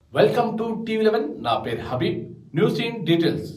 Welcome to TV eleven నా పేరు Habib news in details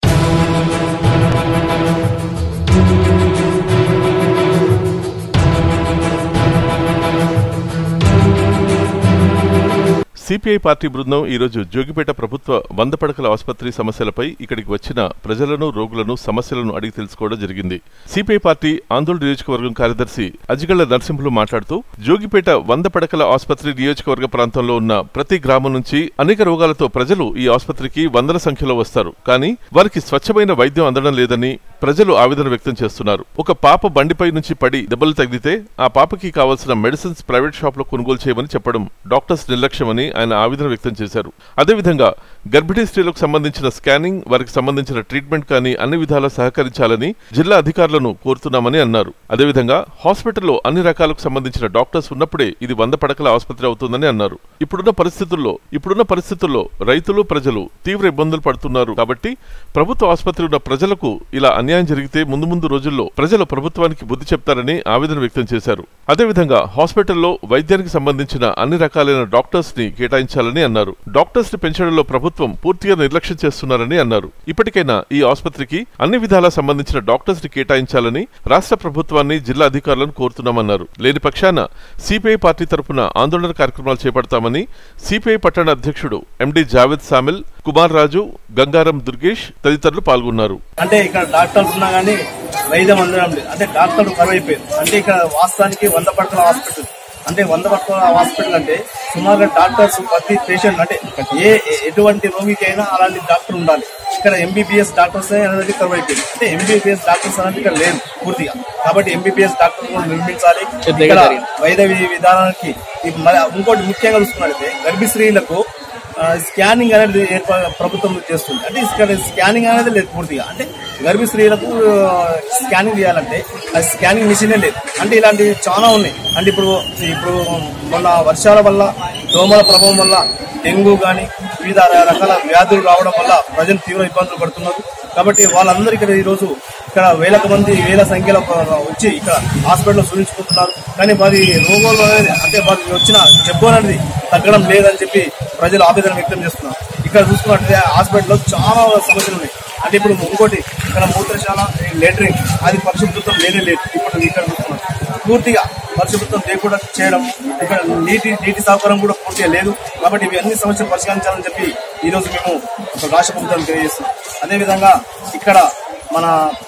CPI party బృందం ఈరోజు జోగిపేట ప్రభుత్వ వంద పడకల ఆసుపత్రి సమస్యలపై ఇక్కడికి వచ్చిన ప్రజలను రోగులను సమస్యలను అడిగి తెలుసుకోవడం జరిగింది సిపిఐ పార్టీ ఆందోళన నియోజకవర్గం కార్యదర్శి అజిగళ్ల నరసింహులు మాట్లాడుతూ జోగిపేట వంద పడకల ఆసుపత్రి నియోజకవర్గ ప్రాంతంలో ఉన్న ప్రతి గ్రామం నుంచి అనేక రోగాలతో ప్రజలు ఈ ఆసుపత్రికి వందల సంఖ్యలో వస్తారు కానీ వారికి స్వచ్ఛమైన వైద్యం అందడం లేదని ప్రజలు ఆవేదన వ్యక్తం చేస్తున్నారు ఒక పాప బండిపై నుంచి పడి దెబ్బలు తగిలితే ఆ పాపకి కావాల్సిన మెడిసిన్స్ ప్రైవేట్ షాప్ లో కొనుగోలు చేయమని చెప్పడం డాక్టర్స్ నిర్లక్ష్యమని ఆయన ఆవేదన వ్యక్తం చేశారు అదేవిధంగా గర్భిణీ స్త్రీలకు సంబంధించిన స్కానింగ్ వారికి సంబంధించిన ట్రీట్మెంట్ కానీ అన్ని విధాలా సహకరించాలని జిల్లా అధికారులను కోరుతున్నామని అన్నారు అదేవిధంగా హాస్పిటల్లో అన్ని రకాలకు సంబంధించిన డాక్టర్స్ ఉన్నప్పుడే ఇది వంద పడకల ఆసుపత్రి అవుతుందని అన్నారు ఇప్పుడున్న పరిస్థితుల్లో ఇప్పుడున్న పరిస్థితుల్లో రైతులు ప్రజలు తీవ్ర ఇబ్బందులు పడుతున్నారు కాబట్టి ప్రభుత్వ ఆసుపత్రి ఉన్న ప్రజలకు ఇలా అన్యాయం జరిగితే ముందు ముందు రోజుల్లో ప్రజలు ప్రభుత్వానికి బుద్ధి చెప్తారని ఆవేదన వ్యక్తం చేశారు అదేవిధంగా హాస్పిటల్లో వైద్యానికి సంబంధించిన అన్ని రకాలైన డాక్టర్స్ ని కేటాయించాలని అన్నారు డాక్టర్స్ ని పెంచడంలో ప్రభుత్వం పూర్తిగా నిర్లక్ష్యం చేస్తున్నారని అన్నారు ఇప్పటికైనా ఈ ఆసుపత్రికి అన్ని విధాలా సంబంధించిన డాక్టర్స్ ని కేటాయించాలని రాష్ట్ర ప్రభుత్వాన్ని జిల్లా అధికారులను కోరుతున్నామన్నారు లేని పక్షాన సిపిఐ పార్టీ తరపున ఆందోళన కార్యక్రమాలు చేపడతామని సిపిఐ పట్టణ అధ్యక్షుడు ఎండి జావేద్ సామిల్ కుమార్ రాజు గంగారం దుర్గేష్ తదితరులు పాల్గొన్నారు అంటే ఇక్కడ డాక్టర్లు ఉన్నా కానీ వైద్యం అందడం లేదు అంటే డాక్టర్లు కరువైపోయారు అంటే ఇక్కడ వాస్తవానికి వంద పడకల హాస్పిటల్ అంటే వంద పడకల హాస్పిటల్ అంటే సుమారుగా డాక్టర్స్ ప్రతి పేషెంట్ అంటే ఏ ఏ- ఎటువంటి రోగికైనా అలాంటి డాక్టర్ ఉండాలి ఇక్కడ ఎంబీబీఎస్ డాక్టర్స్ అనేది కరువైపోయింది అంటే ఎంబీబీఎస్ డాక్టర్స్ అనేది ఇక్కడ లేదు పూర్తిగా కాబట్టి ఎంబీబీఎస్ డాక్టర్ కూడా నిర్మించాలి ఇక్కడ వైద్య వి- విధానానికి ఈ మరి ఇంకోటి ముఖ్యంగా చూసుకున్నట్లయితే గర్భిణీ స్త్రీలకు ఆ, స్కానింగ్ అనేది ఏర్ప- ప్రభుత్వం చేస్తుంది అంటే ఇక్కడ స్కానింగ్ అనేది లేదు పూర్తిగా అంటే గర్భిణీ స్త్రీలకు ఆ, స్కానింగ్ చేయాలంటే ఆ స్కానింగ్ మిషనే లేదు అంటే ఇలాంటివి చాలా ఉన్నాయి అంటే ఇప్పుడు ఇప్పుడు మొన్న వర్షాల వల్ల దోమల ప్రభావం వల్ల డెంగ్యూ కానీ వివిధ రకాల వ్యాధులు రావడం వల్ల ప్రజలు తీవ్ర ఇబ్బందులు పడుతున్నారు కాబట్టి వాళ్ళందరూ ఇక్కడ ఈ రోజు ఇక్కడ వేలకు మంది వేల సంఖ్యలో వచ్చి ఇక్కడ హాస్పిటల్లో చూపించుకుంటున్నారు కానీ వారి రోగాలు అనేది అంటే వారికి వచ్చిన జబ్బు అనేది తగ్గడం లేదని చెప్పి ప్రజలు ఆవేదన వ్యక్తం చేస్తున్నారు ఇక్కడ చూసుకున్నట్లయితే హాస్పిటల్లో చాలా సమస్యలు ఉన్నాయి అంటే ఇప్పుడు ఇంకోటి ఇక్కడ మూత్రశాల లెటరింగ్ అది పరిశుభ్రతం లేనే లేదు ఇప్పుడు ఇక్కడ చూస్తున్నాం పూర్తిగా పరిశుభ్రతం లేకుండా చేయడం ఇక్కడ నీటి నీటి సౌకర్యం కూడా పూర్తిగా లేదు కాబట్టి ఇవి అన్ని సమస్యలు పరిష్కరించాలని చెప్పి ఈ రోజు మేము ఒక రాష్ట్ర ప్రభుత్వానికి తెలియజేస్తున్నాం అదేవిధంగా ఇక్కడ మన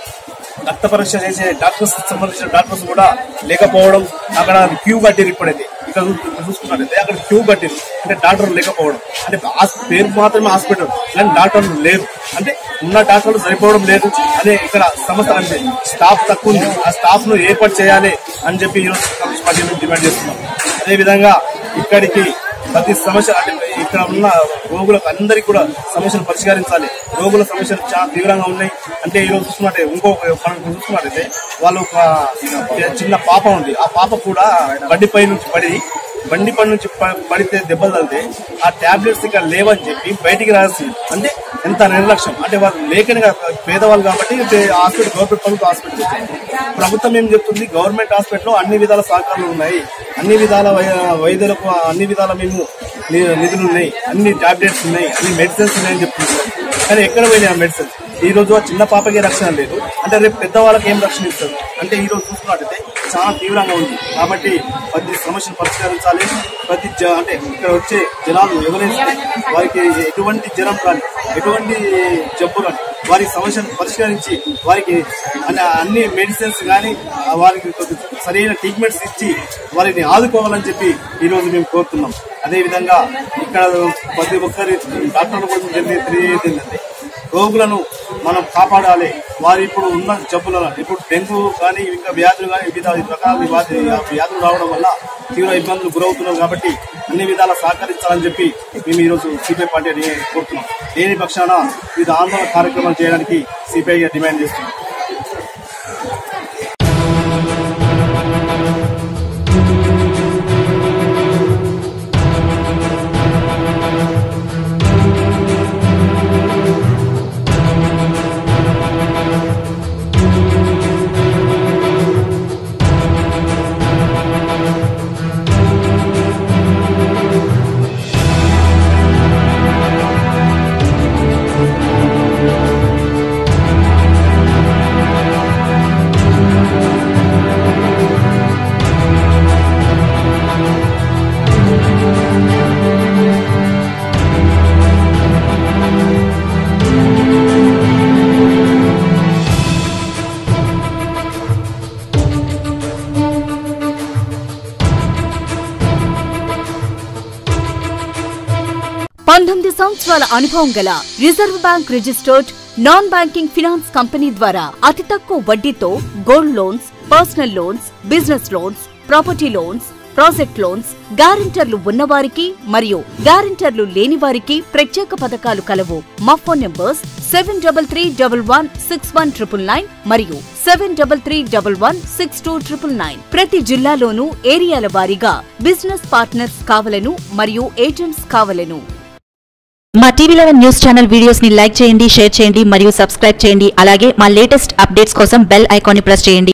రక్త పరీక్ష చేసే డాక్టర్స్ సంబంధించిన డాక్టర్స్ కూడా లేకపోవడం అక్కడ క్యూ కట్టిరు ఇప్పుడైతే ఇక్కడ చూ- ఇక్కడ చూసుకున్నట్లయితే అక్కడ క్యూ కట్టిరు అంటే డాక్టర్ లేకపోవడం అంటే హాస్- పేరు మాత్రమే హాస్పిటల్ కానీ డాక్టర్లు లేరు అంటే ఉన్న డాక్టర్లు సరిపోవడం లేదు అదే ఇక్కడ సమస్య అంటే స్టాఫ్ తక్కువ ఉంది ఆ స్టాఫ్ ను ఏర్పాటు చేయాలి అని చెప్పి ఈరోజు కమ్యూనిస్ట్ పార్టీ నుంచి డిమాండ్ చేస్తున్నాం అదే విధంగా ఇక్కడికి ప్రతి సమస్య అంటే ఇక్కడ ఉన్న రోగులకు అందరికీ కూడా సమస్యలు పరిష్కరించాలి రోగుల సమస్యలు చాలా తీవ్రంగా ఉన్నాయి అంటే ఈ రోజు చూసుకున్నట్టే ఇంకొక మనం చూసుకున్నట్టయితే వాళ్ళు ఒక చిన్న పాప ఉంది ఆ పాప కూడా బండిపై నుంచి పడి బండి పై నుంచి ప- పడితే దెబ్బలు తగిలితే ఆ టాబ్లెట్స్ ఇక్కడ లేవని చెప్పి బయటికి రాసింది అంటే ఎంత నిర్లక్ష్యం అంటే వాళ్ళు లేకని కాదు, పేదవాళ్ళు కాబట్టి దే- హాస్పిటల్ గవర్నమెంట్ ప్రభుత్వ హాస్పిటల్ వచ్చింది. ప్రభుత్వం ఏం చెప్తుంది గవర్నమెంట్ హాస్పిటల్లో అన్ని విధాల సహకారాలు ఉన్నాయి అన్ని విధాల వై- వైద్యులకు అన్ని విధాల మేము ని- నిధులు ఉన్నాయి అన్ని టాబ్లెట్స్ ఉన్నాయి అన్ని మెడిసిన్స్ ఉన్నాయని చెప్తున్నారు కానీ ఎక్కడ పోయినాయి ఆ మెడిసిన్స్ ఈ రోజు ఆ చిన్న పాపకి రక్షణ లేదు అంటే రేపు పెద్దవాళ్ళకి ఏం రక్షణ ఇస్తారు అంటే ఈ రోజు చూసుకున్నట్టయితే చాలా తీవ్రంగా ఉంది కాబట్టి ప్రతి సమస్యను పరిష్కరించాలి ప్రతి జ- అంటే ఇక్కడ వచ్చే జనాలు ఎవరైతే వారికి ఎటువంటి జ్వరం కానీ ఎటువంటి జబ్బు కానీ వారి సమస్యను పరిష్కరించి వారికి అన్ని- అన్ని మెడిసిన్స్ కానీ వారికి కొద్ది సరైన ట్రీట్మెంట్స్ ఇచ్చి వారిని ఆదుకోవాలని చెప్పి ఈ రోజు మేము కోరుతున్నాం అదేవిధంగా ఇక్కడ ప్రతి ఒక్కరి డాక్టర్ల కోసం జరిగే తెలియజేది ఏంటంటే రోగులను మనం కాపాడాలి వారు ఇప్పుడు ఉన్న జబ్బులను ఇప్పుడు డెంగ్యూ కానీ ఇంకా వ్యాధులు కానీ వివిధ రకాల వ్యాధి వ్యాధులు రావడం వల్ల తీవ్ర ఇబ్బందులు గురవుతున్నారు కాబట్టి అన్ని విధాలా సహకరించాలని చెప్పి మేము ఈరోజు సిపిఐ పార్టీ కోరుతున్నాం లేని పక్షాన వివిధ ఆందోళన కార్యక్రమాలు చేయడానికి సిపిఐ డిమాండ్ చేస్తున్నాం పంతొమ్మిది సంవత్సరాల అనుభవం గల reserve bank registered non banking finance company ద్వారా అతి తక్కువ వడ్డీతో gold loans personal loans business loans property loans project loans గ్యారెంటర్లు ఉన్నవారికి మరియు గ్యారెంటర్లు లేని వారికి ప్రత్యేక పథకాలు కలవు మా phone numbers seven double three double one six one triple nine మరియు seven double three double one six two triple nine ప్రతి జిల్లాలోనూ ఏరియాల వారీగా బిజినెస్ పార్ట్నర్స్ కావలను మరియు ఏజెంట్స్ కావలను మా TV eleven news channel videos ని లైక్ చేయండి షేర్ చేయండి మరియు సబ్స్క్రైబ్ చేయండి అలాగే మా లేటెస్ట్ అప్డేట్స్ కోసం బెల్ ఐకాన్ ని ప్రెస్ చేయండి